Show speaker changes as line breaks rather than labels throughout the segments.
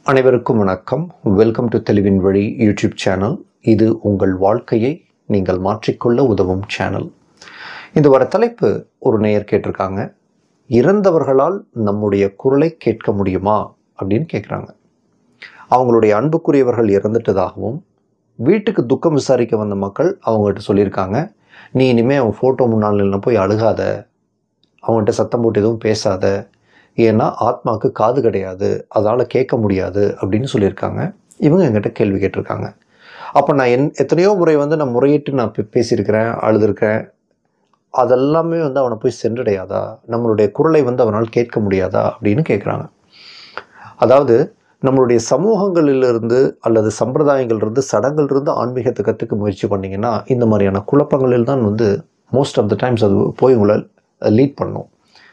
அனைவருக்கும் வணக்கம் welcome to தெளிவின் வழி யூடியூப் சேனல் இது உங்கள் வாழ்க்கையை நீங்கள் மாற்றிக்கொள்ள உதவும் சேனல் இந்த வர தலைப்பு ஒரு நேயர் கேட்டிருக்காங்க இறந்தவர்களால் நம்முடைய குரலை கேட்க முடியுமா அப்படின்னு கேட்குறாங்க அவங்களுடைய அன்புக்குரியவர்கள் இறந்துட்டதாகவும் வீட்டுக்கு துக்கம் விசாரிக்க வந்த மக்கள் அவங்ககிட்ட சொல்லியிருக்காங்க நீ இனிமேல் அவன் ஃபோட்டோ முன்னால் நின்று போய் அழுகாத அவங்ககிட்ட சத்தம் போட்டு எதுவும் பேசாத ஏன்னா ஆத்மாவுக்கு காது கிடையாது அதால் கேட்க முடியாது அப்படின்னு சொல்லியிருக்காங்க இவங்க என்கிட்ட கேள்வி கேட்டிருக்காங்க அப்போ நான் என் எத்தனையோ முறை வந்து நான் முறையிட்டு நான் பே- பேசியிருக்கிறேன் அழுதுருக்கேன் அதெல்லாமே வந்து அவனை போய் சென்றடையாதா நம்மளுடைய குரலை வந்து அவனால் கேட்க முடியாதா அப்படின்னு கேட்குறாங்க அதாவது நம்மளுடைய சமூகங்களிலிருந்து அல்லது சம்பிரதாயங்கள்லேருந்து சடங்கிலிருந்து ஆன்மீகத்தை கற்றுக்க முயற்சி பண்ணிங்கன்னா இந்த மாதிரியான குழப்பங்களில் தான் வந்து மோஸ்ட் ஆஃப் த டைம்ஸ் அது போய் உங்களை லீட் பண்ணும்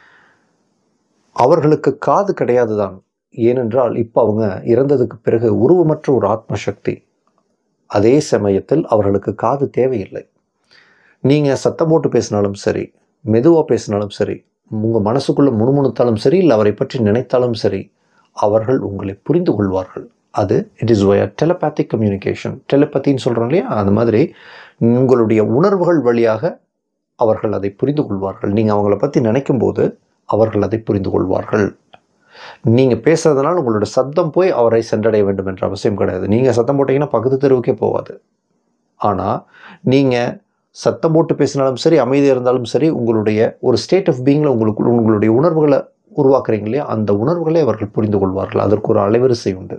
அவர்களுக்கு காது கிடையாது தான் ஏனென்றால் இப்போ அவங்க இறந்ததுக்கு பிறகு உருவமற்ற ஒரு ஆத்ம சக்தி அதே சமயத்தில் அவர்களுக்கு காது தேவையில்லை நீங்கள் சத்தம் போட்டு பேசினாலும் சரி மெதுவாக பேசினாலும் சரி உங்கள் மனசுக்குள்ளே முணுமுணுத்தாலும் சரி இல்லை அவரை பற்றி நினைத்தாலும் சரி அவர்கள் உங்களை புரிந்து கொள்வார்கள் அது இட் இஸ் வய டெலபேத்திக் கம்யூனிகேஷன் டெலபத்தின்னு சொல்கிறோம் இல்லையா அந்த மாதிரி உங்களுடைய உணர்வுகள் வழியாக அவர்கள் அதை புரிந்து கொள்வார்கள் நீங்கள் அவங்கள பற்றி நினைக்கும் போது அவர்கள் அதை புரிந்து கொள்வார்கள் நீங்கள் பேசுறதுனால உங்களோட சத்தம் போய் அவரை சென்றடைய வேண்டும் என்ற அவசியம் கிடையாது நீங்கள் சத்தம் போட்டீங்கன்னா பக்கத்து தெருவுக்கே போகாது ஆனால் நீங்கள் சத்தம் போட்டு பேசினாலும் சரி அமைதியாக இருந்தாலும் சரி உங்களுடைய ஒரு ஸ்டேட் ஆஃப் பீயிங்கில் உங்களுக்கு உங்களுடைய உணர்வுகளை உருவாக்குறீங்க இல்லையா அந்த உணர்வுகளை அவர்கள் புரிந்து கொள்வார்கள் அதற்கு ஒரு அலைவரிசை உண்டு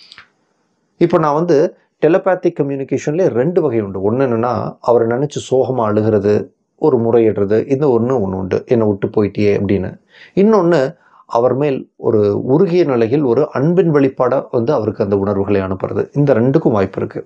இப்போ நான் வந்து டெலபேத்திக் கம்யூனிகேஷன்லேயே ரெண்டு வகை உண்டு ஒன்று என்னென்னா அவரை நினச்சி சோகமாக அழுகிறது ஒரு முறையிடுறது இந்த ஒன்று ஒன்று உண்டு என்னை விட்டு போயிட்டியே அப்படின்னு இன்னொன்று அவர் மேல் ஒரு உருகிய நிலையில் ஒரு அன்பின் வெளிப்பாடாக வந்து அவருக்கு அந்த உணர்வுகளை அனுப்புறது இந்த ரெண்டுக்கும் வாய்ப்பு இருக்குது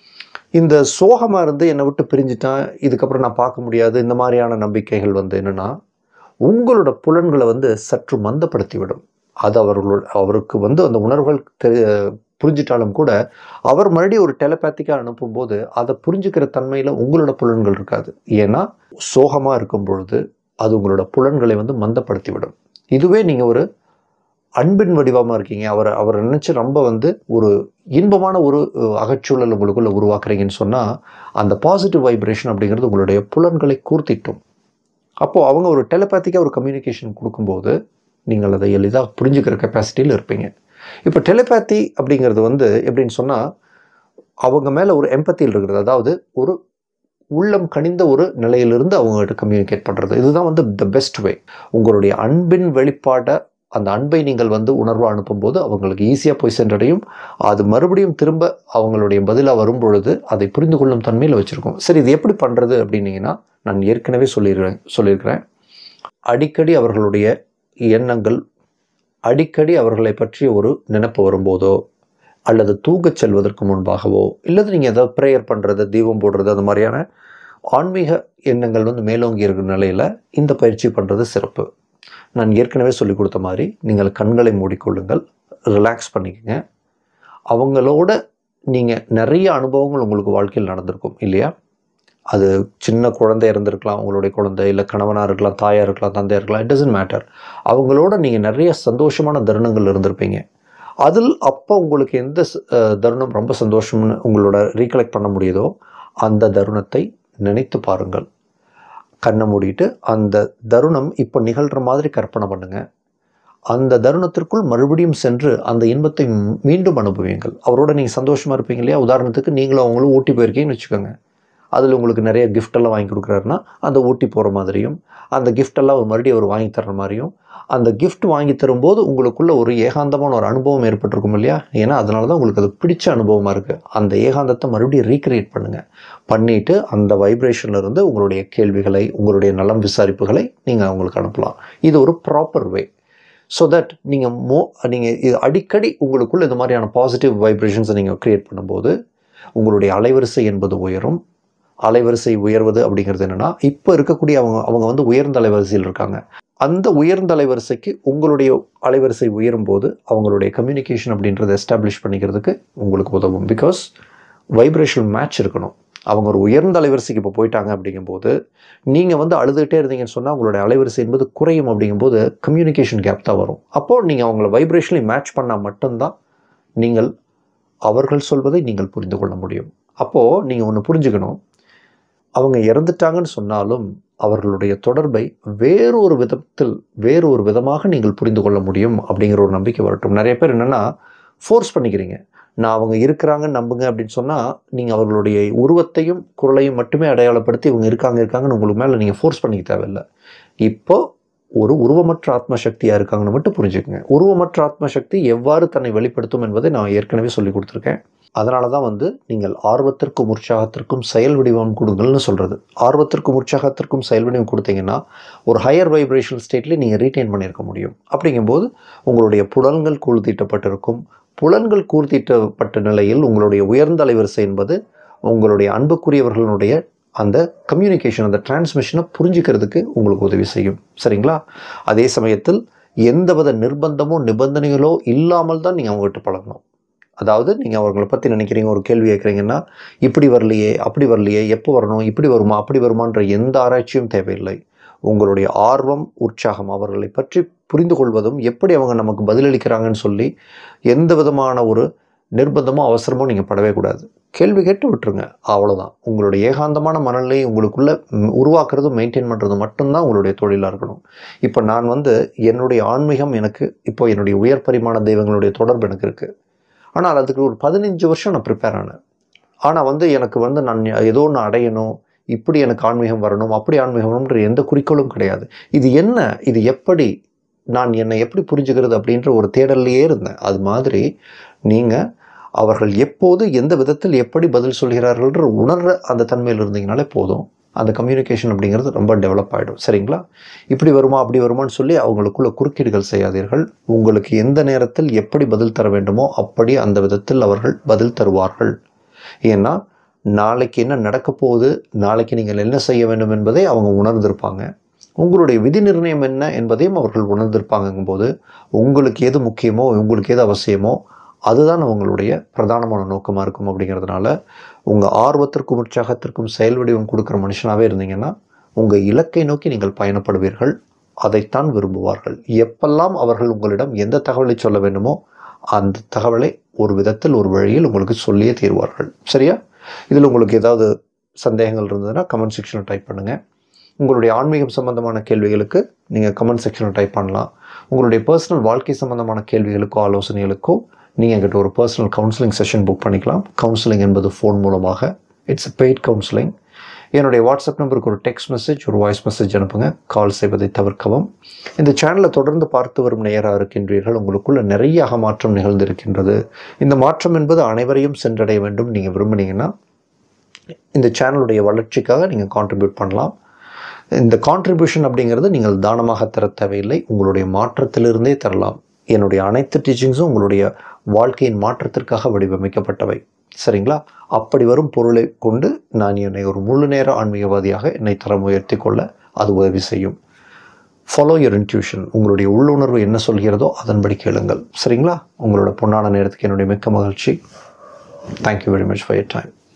இந்த சோகமாக இருந்து என்னை விட்டு பிரிஞ்சுட்டான் இதுக்கப்புறம் நான் பார்க்க முடியாது இந்த மாதிரியான நம்பிக்கைகள் வந்து என்னென்னா உங்களோட புலன்களை வந்து சற்று மந்தப்படுத்தி விடும் அது அவர்களோட அவருக்கு வந்து அந்த உணர்வுகள் தெரி புரிஞ்சிட்டாலும் கூட அவர் மறுபடியும் ஒரு டெலபேத்திக்காக அனுப்பும்போது அதை புரிஞ்சுக்கிற தன்மையில் உங்களோட புலன்கள் இருக்காது ஏன்னா சோகமாக இருக்கும் பொழுது அது உங்களோட புலன்களை வந்து மந்தப்படுத்தி விடும் இதுவே நீங்கள் ஒரு அன்பின் வடிவமாக இருக்கீங்க அவரை அவரை நினச்சி ரொம்ப வந்து ஒரு இன்பமான ஒரு அஹ், அகச்சூழல் உங்களுக்குள்ள உருவாக்குறீங்கன்னு சொன்னால் அந்த பாசிட்டிவ் வைப்ரேஷன் அப்படிங்கிறது உங்களுடைய புலன்களை கூர்த்திட்டும் அப்போது அவங்க ஒரு டெலபேத்திக்காக ஒரு கம்யூனிகேஷன் கொடுக்கும்போது நீங்கள் அதை எளிதாக புரிஞ்சுக்கிற கெப்பாசிட்டியில் இருப்பீங்க இப்போ டெலிபேத்தி அப்படிங்கிறது வந்து எப்படின்னு சொன்னால் அவங்க மேலே ஒரு எம்பத்தியில் இருக்கிறது அதாவது ஒரு உள்ளம் கனிந்த ஒரு நிலையிலிருந்து அவங்ககிட்ட கம்யூனிகேட் பண்ணுறது இதுதான் வந்து த பெஸ்ட் வே உங்களுடைய அன்பின் வெளிப்பாடை அந்த அன்பை நீங்கள் வந்து உணர்வாக அனுப்பும்போது அவங்களுக்கு ஈஸியாக போய் சென்றடையும் அது மறுபடியும் திரும்ப அவங்களுடைய பதிலாக வரும்பொழுது அதை புரிந்து கொள்ளும் தன்மையில் வச்சுருக்கோம் சரி இது எப்படி பண்ணுறது அப்படின்னீங்கன்னா நான் ஏற்கனவே சொல்லியிருக்கிறேன் சொல்லியிருக்கிறேன் அடிக்கடி அவர்களுடைய எண்ணங்கள் அடிக்கடி அவர்களை பற்றிய ஒரு நினைப்பு வரும்போதோ அல்லது தூங்கச் செல்வதற்கு முன்பாகவோ இல்லது நீங்கள் ஏதாவது ப்ரேயர் பண்ணுறது தீபம் போடுறது அந்த மாதிரியான ஆன்மீக எண்ணங்கள் வந்து மேலோங்கி இருக்கிற நிலையில் இந்த பயிற்சி பண்ணுறது சிறப்பு நான் ஏற்கனவே சொல்லி கொடுத்த மாதிரி நீங்கள் கண்களை மூடிக்கொள்ளுங்கள் ரிலாக்ஸ் பண்ணிக்கங்க அவங்களோட நீங்கள் நிறைய அனுபவங்கள் உங்களுக்கு வாழ்க்கையில் நடந்திருக்கும் இல்லையா அது சின்ன குழந்தை இருந்திருக்கலாம் உங்களுடைய குழந்தை இல்லை கணவனாக இருக்கலாம் தாயாக இருக்கலாம் தந்தையாக இருக்கலாம் இட் டசன்ட் மேட்டர் அவங்களோட நீங்கள் நிறைய சந்தோஷமான தருணங்கள் இருந்திருப்பீங்க அதில் அப்போ உங்களுக்கு எந்த ச- அஹ் தருணம் ரொம்ப சந்தோஷம்னு உங்களோட ரீகலெக்ட் பண்ண முடியுதோ அந்த தருணத்தை நினைத்து பாருங்கள் கண்ணை மூடிட்டு அந்த தருணம் இப்போ நிகழ்கிற மாதிரி கற்பனை பண்ணுங்க அந்த தருணத்திற்குள் மறுபடியும் சென்று அந்த இன்பத்தை மீ- மீண்டும் அனுபவியுங்கள் அவரோட நீங்கள் சந்தோஷமாக இருப்பீங்க இல்லையா உதாரணத்துக்கு நீங்களும் அவங்களும் ஊட்டி போயிருக்கீங்கன்னு வச்சுக்கோங்க அதில் உங்களுக்கு நிறைய gift எல்லாம் வாங்கி கொடுக்குறாருன்னா அந்த ஊட்டி போகிற மாதிரியும் அந்த gift எல்லாம் ஒரு மறுபடியும் அவர் வாங்கி தர்ற மாதிரியும் அந்த gift வாங்கி தரும்போது உங்களுக்குள்ள ஒரு ஏகாந்தமான ஒரு அனுபவம் ஏற்பட்டிருக்கும் இல்லையா ஏன்னா அதனால தான் உங்களுக்கு அது பிடிச்ச அனுபவமாக இருக்குது அந்த ஏகாந்தத்தை மறுபடியும் ரீக்ரியேட் பண்ணுங்கள் பண்ணிவிட்டு அந்த வைப்ரேஷன்ல இருந்து உங்களுடைய கேள்விகளை உங்களுடைய நலம் விசாரிப்புகளை நீங்கள் அவங்களுக்கு அனுப்பலாம் இது ஒரு ப்ராப்பர் வே ஸோ தட் நீங்கள் மோ நீங்கள் இது அடிக்கடி உங்களுக்குள்ள இந்த மாதிரியான பாசிட்டிவ் வைப்ரேஷன்ஸை நீங்கள் க்ரியேட் பண்ணும்போது உங்களுடைய அலைவரிசை என்பது உயரும் அலைவரிசை உயர்வது அப்படிங்கிறது என்னென்னா இப்போ இருக்கக்கூடிய அவங்க அவங்க வந்து உயர்ந்த அலைவரிசையில் இருக்காங்க அந்த உயர்ந்த அலைவரிசைக்கு உங்களுடைய அலைவரிசை உயரும் போது அவங்களுடைய கம்யூனிகேஷன் அப்படின்றத எஸ்டாப்ளிஷ் பண்ணிக்கிறதுக்கு உங்களுக்கு உதவும் பிகாஸ் வைப்ரேஷன் மேட்ச் இருக்கணும் அவங்க ஒரு உயர்ந்த அலைவரிசைக்கு இப்போ போயிட்டாங்க அப்படிங்கும்போது நீங்கள் வந்து அழுதுகிட்டே இருந்தீங்கன்னு சொன்னால் உங்களுடைய அலைவரிசை என்பது குறையும் அப்படிங்கும்போது கம்யூனிகேஷன் கேப் தான் வரும் அப்போது நீங்கள் அவங்கள வைப்ரேஷன்லி மேட்ச் பண்ணால் மட்டும்தான் நீங்கள் அவர்கள் சொல்வதை நீங்கள் புரிந்து கொள்ள முடியும் அப்போது நீங்கள் ஒன்று புரிஞ்சுக்கணும் அவங்க இறந்துட்டாங்கன்னு சொன்னாலும் அவர்களுடைய தொடர்பை வேறொரு விதத்தில் வேறொரு விதமாக நீங்கள் புரிந்து கொள்ள முடியும் அப்படிங்கிற ஒரு நம்பிக்கை வரட்டும் நிறைய பேர் என்னென்னா ஃபோர்ஸ் பண்ணிக்கிறீங்க நான் அவங்க இருக்கிறாங்கன்னு நம்புங்க அப்படின்னு சொன்னால் நீங்கள் அவர்களுடைய உருவத்தையும் குரலையும் மட்டுமே அடையாளப்படுத்தி இவங்க இருக்காங்க இருக்காங்கன்னு உங்களுக்கு மேலே நீங்கள் ஃபோர்ஸ் பண்ணிக்க தேவையில்லை இப்போ ஒரு உருவமற்ற ஆத்மசக்தியாக இருக்காங்கன்னு மட்டும் புரிஞ்சுக்கங்க உருவமற்ற ஆத்மசக்தி எவ்வாறு தன்னை வெளிப்படுத்தும் என்பதை நான் ஏற்கனவே சொல்லி கொடுத்துருக்கேன் அதனால தான் வந்து நீங்கள் ஆர்வத்திற்கும் உற்சாகத்திற்கும் செயல் வடிவம் கொடுங்கள்னு சொல்கிறது ஆர்வத்திற்கும் உற்சாகத்திற்கும் செயல் வடிவம் கொடுத்தீங்கன்னா ஒரு ஹையர் வைப்ரேஷனல் ஸ்டேட்லேயே நீங்கள் ரீட்டைன் பண்ணியிருக்க முடியும் அப்படிங்கும்போது உங்களுடைய புலன்கள் கூழ்த்தீட்டப்பட்டிருக்கும் புலன்கள் கூர்த்தீட்டப்பட்ட நிலையில் உங்களுடைய உயர்ந்த அலைவரிசை என்பது உங்களுடைய அன்புக்குரியவர்களுடைய அந்த கம்யூனிகேஷன் அந்த டிரான்ஸ்மிஷனை புரிஞ்சுக்கிறதுக்கு உங்களுக்கு உதவி செய்யும் சரிங்களா அதே சமயத்தில் எந்தவித நிர்பந்தமோ நிபந்தனைகளோ இல்லாமல் தான் நீங்கள் அவங்ககிட்ட பழகணும் அதாவது நீங்கள் அவர்களை பற்றி நினைக்கிறீங்க ஒரு கேள்வி கேட்குறீங்கன்னா இப்படி வரலையே அப்படி வரலையே எப்போ வரணும் இப்படி வருமா அப்படி வருமான்ற எந்த ஆராய்ச்சியும் தேவையில்லை உங்களுடைய ஆர்வம் உற்சாகம் அவர்களை பற்றி புரிந்து கொள்வதும் எப்படி அவங்க நமக்கு பதிலளிக்கிறாங்கன்னு சொல்லி எந்த விதமான ஒரு நிர்பந்தமோ அவசரமோ நீங்கள் படவே கூடாது கேள்வி கேட்டு விட்டுருங்க அவ்வளோதான் உங்களுடைய ஏகாந்தமான மனநிலையை உங்களுக்குள்ளே ம், உருவாக்குறதும் மெயின்டைன் பண்ணுறது மட்டும்தான் உங்களுடைய தொழிலாக இருக்கணும் இப்போ நான் வந்து என்னுடைய ஆன்மீகம் எனக்கு இப்போ என்னுடைய உயர் பரிமாண தெய்வங்களுடைய தொடர்பு எனக்கு இருக்குது ஆனால் அதுக்கு ஒரு பதினஞ்சு வருஷம் நான் ப்ரிப்பேர் ஆனேன் ஆனால் வந்து எனக்கு வந்து நான் ஏதோ ஒன்று அடையணும் இப்படி எனக்கு ஆன்மீகம் வரணும் அப்படி ஆன்மீகம் வரணுன்ற எந்த குறிக்கோளும் கிடையாது இது என்ன இது எப்படி நான் என்னை எப்படி புரிஞ்சுக்கிறது அப்படின்ற ஒரு தேடல்லையே இருந்தேன் அது மாதிரி நீங்கள் அவர்கள் எப்போது எந்த விதத்தில் எப்படி பதில் சொல்கிறார்கள்ன்ற உணர்ற அந்த தன்மையில் இருந்தீங்கனாலே போதும் அந்த கம்யூனிகேஷன் அப்படிங்கிறது ரொம்ப டெவலப் ஆகிடும் சரிங்களா இப்படி வருமா அப்படி வருமான்னு சொல்லி அவங்களுக்குள்ள குறுக்கீடுகள் செய்யாதீர்கள் உங்களுக்கு எந்த நேரத்தில் எப்படி பதில் தர வேண்டுமோ அப்படி அந்த விதத்தில் அவர்கள் பதில் தருவார்கள் ஏன்னா நாளைக்கு என்ன நடக்க போகுது நாளைக்கு நீங்கள் என்ன செய்ய வேண்டும் என்பதை அவங்க உணர்ந்திருப்பாங்க உங்களுடைய விதி நிர்ணயம் என்ன என்பதையும் அவர்கள் உணர்ந்திருப்பாங்கும்போது உங்களுக்கு எது முக்கியமோ உங்களுக்கு எது அவசியமோ அதுதான் அவங்களுடைய பிரதானமான நோக்கமாக இருக்கும் அப்படிங்கிறதுனால உங்கள் ஆர்வத்திற்கும் உற்சாகத்திற்கும் செயல் வடிவம் கொடுக்குற மனுஷனாகவே இருந்தீங்கன்னா உங்கள் இலக்கை நோக்கி நீங்கள் பயணப்படுவீர்கள் அதைத்தான் விரும்புவார்கள் எப்பெல்லாம் அவர்கள் உங்களிடம் எந்த தகவலை சொல்ல வேண்டுமோ அந்த தகவலை ஒரு விதத்தில் ஒரு வழியில் உங்களுக்கு சொல்லியே தீர்வார்கள் சரியா இதில் உங்களுக்கு ஏதாவது சந்தேகங்கள் இருந்ததுன்னா கமெண்ட் செக்ஷனில் டைப் பண்ணுங்கள் உங்களுடைய ஆன்மீகம் சம்பந்தமான கேள்விகளுக்கு நீங்கள் கமெண்ட் செக்ஷனில் டைப் பண்ணலாம் உங்களுடைய பர்சனல் வாழ்க்கை சம்பந்தமான கேள்விகளுக்கோ ஆலோசனைகளுக்கோ நீங்கள் என்கிட்ட ஒரு பர்சனல் கவுன்சிலிங் செஷன் புக் பண்ணிக்கலாம் கவுன்சிலிங் என்பது ஃபோன் மூலமாக இட்ஸ் பெய்ட் கவுன்சிலிங் என்னுடைய வாட்ஸ்அப் நம்பருக்கு ஒரு டெக்ஸ்ட் மெசேஜ் ஒரு வாய்ஸ் மெசேஜ் அனுப்புங்க கால் செய்வதை தவிர்க்கவும் இந்த சேனலை தொடர்ந்து பார்த்து வரும் நேயராக இருக்கின்றீர்கள் உங்களுக்குள்ள நிறைய அகமாற்றம் நிகழ்ந்திருக்கின்றது இந்த மாற்றம் என்பது அனைவரையும் சென்றடைய வேண்டும் நீங்கள் விரும்புனீங்கன்னா இந்த சேனலுடைய வளர்ச்சிக்காக நீங்கள் கான்ட்ரிபியூட் பண்ணலாம் இந்த கான்ட்ரிபியூஷன் அப்படிங்கிறது நீங்கள் தானமாக தர தேவையில்லை உங்களுடைய மாற்றத்திலிருந்தே தரலாம் என்னுடைய அனைத்து டீச்சிங்ஸும் உங்களுடைய வாழ்க்கையின் மாற்றத்திற்காக வடிவமைக்கப்பட்டவை சரிங்களா அப்படி வரும் பொருளை கொண்டு நான் என்னை ஒரு முழு நேர ஆன்மீகவாதியாக என்னை தரம் உயர்த்தி கொள்ள அது உதவி செய்யும் ஃபாலோ யுவர் இன்ட்யூஷன் உங்களுடைய உள்ளுணர்வு என்ன சொல்கிறதோ அதன்படி கேளுங்கள் சரிங்களா உங்களோட பொன்னான நேரத்துக்கு என்னுடைய மிக்க மகிழ்ச்சி thank you very much for your time